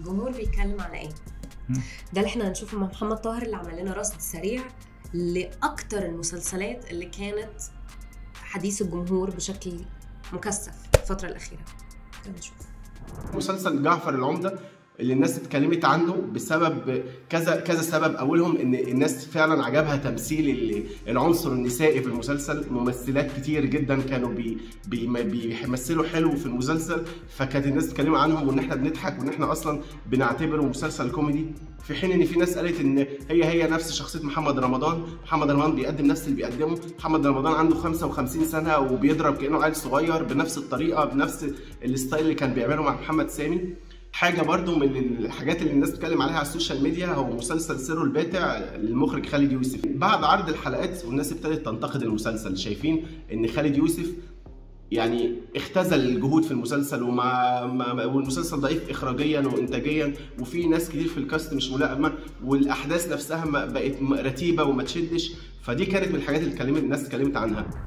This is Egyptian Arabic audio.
الجمهور بيتكلم على ايه مم. ده اللي احنا هنشوفه مع محمد طاهر اللي عمل لنا رصد سريع لاكتر المسلسلات اللي كانت حديث الجمهور بشكل مكثف الفتره الاخيره تعالوا نشوف مسلسل جعفر العمدة اللي الناس اتكلمت عنه بسبب كذا كذا سبب اولهم ان الناس فعلا عجبها تمثيل ال- العنصر النسائي في المسلسل ممثلات كتير جدا كانوا بي بي بيمثلوا حلو في المسلسل فكانت الناس تتكلم عنهم وان احنا بنضحك وان احنا اصلا بنعتبره مسلسل كوميدي في حين ان في ناس قالت ان هي هي نفس شخصيه محمد رمضان محمد رمضان بيقدم نفس اللي بيقدمه محمد رمضان عنده 55 سنه وبيضرب كانه عيل صغير بنفس الطريقه بنفس الستايل اللي كان بيعمله مع محمد سامي حاجه برضو من الحاجات اللي الناس بتتكلم عليها على السوشيال ميديا هو مسلسل سر الباتع للمخرج خالد يوسف بعد عرض الحلقات والناس ابتدت تنتقد المسلسل شايفين ان خالد يوسف يعني اختزل الجهود في المسلسل وما ما والمسلسل ضعيف اخراجيا وانتاجيا وفي ناس كتير في الكاست مش ملائمه والاحداث نفسها ما- بقت م- رتيبه وما تشدش فدي كانت من الحاجات اللي اتكلمت الناس اتكلمت عنها